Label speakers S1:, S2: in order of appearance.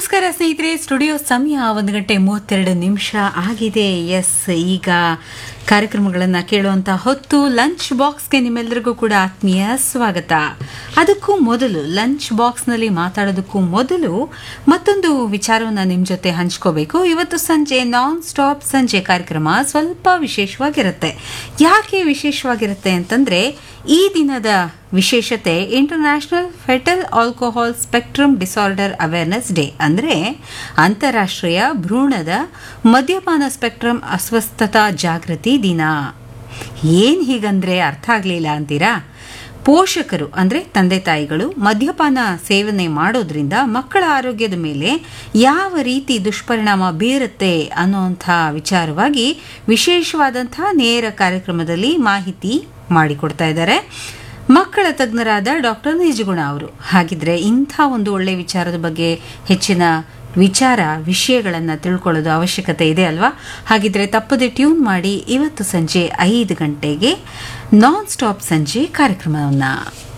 S1: ನಮಸ್ಕಾರ ಸ್ನೇಹಿತರೆ ಸ್ಟುಡಿಯೋ ಸಮಯ ಒಂದು ಗಂಟೆ ಮೂವತ್ತೆರಡು ನಿಮಿಷ ಆಗಿದೆ ಎಸ್ ಈಗ ಕಾರ್ಯಕ್ರಮಗಳನ್ನು ಕೇಳುವಂಥ ಹೊತ್ತು ಲಂಚ್ ಬಾಕ್ಸ್ಗೆ ನಿಮ್ಮೆಲ್ಲರಿಗೂ ಕೂಡ ಆತ್ಮೀಯ ಸ್ವಾಗತ ಅದಕ್ಕೂ ಮೊದಲು ಲಂಚ್ ಬಾಕ್ಸ್ನಲ್ಲಿ ಮಾತಾಡೋದಕ್ಕೂ ಮೊದಲು ಮತ್ತೊಂದು ವಿಚಾರವನ್ನು ನಿಮ್ಮ ಜೊತೆ ಹಂಚ್ಕೋಬೇಕು ಇವತ್ತು ಸಂಜೆ ನಾನ್ ಸ್ಟಾಪ್ ಸಂಜೆ ಕಾರ್ಯಕ್ರಮ ಸ್ವಲ್ಪ ವಿಶೇಷವಾಗಿರುತ್ತೆ ಯಾಕೆ ವಿಶೇಷವಾಗಿರುತ್ತೆ ಅಂತಂದ್ರೆ ಈ ದಿನದ ವಿಶೇಷತೆ international fetal alcohol spectrum disorder awareness day ಅಂದರೆ ಅಂತಾರಾಷ್ಟ್ರೀಯ ಭ್ರೂಣದ ಮದ್ಯಪಾನ ಸ್ಪೆಕ್ಟ್ರಮ್ ಅಸ್ವಸ್ಥತಾ ಜಾಗೃತಿ ದಿನ ಏನ್ ಹೀಗಂದ್ರೆ ಅರ್ಥ ಆಗ್ಲಿಲ್ಲ ಅಂತೀರಾ ಪೋಷಕರು ಅಂದರೆ ತಂದೆ ತಾಯಿಗಳು ಮದ್ಯಪಾನ ಸೇವನೆ ಮಾಡೋದ್ರಿಂದ ಮಕ್ಕಳ ಆರೋಗ್ಯದ ಮೇಲೆ ಯಾವ ರೀತಿ ದುಷ್ಪರಿಣಾಮ ಬೀರುತ್ತೆ ಅನ್ನೋಂಥ ವಿಚಾರವಾಗಿ ವಿಶೇಷವಾದಂಥ ನೇರ ಕಾರ್ಯಕ್ರಮದಲ್ಲಿ ಮಾಹಿತಿ ಮಾಡಿಕೊಡ್ತಾ ಇದ್ದಾರೆ ಮಕ್ಕಳ ತಜ್ಞರಾದ ಡಾಕ್ಟರ್ ನಿಜಗುಣ ಅವರು ಹಾಗಿದ್ರೆ ಇಂಥ ಒಂದು ಒಳ್ಳೆ ವಿಚಾರದ ಬಗ್ಗೆ ಹೆಚ್ಚಿನ ವಿಚಾರ ವಿಷಯಗಳನ್ನು ತಿಳ್ಕೊಳ್ಳೋದು ಅವಶ್ಯಕತೆ ಇದೆ ಅಲ್ವಾ ಹಾಗಿದ್ರೆ ತಪ್ಪದೆ ಟ್ಯೂನ್ ಮಾಡಿ ಇವತ್ತು ಸಂಜೆ ಐದು ಗಂಟೆಗೆ ನಾನ್ ಸ್ಟಾಪ್ ಸಂಜೆ ಕಾರ್ಯಕ್ರಮವನ್ನು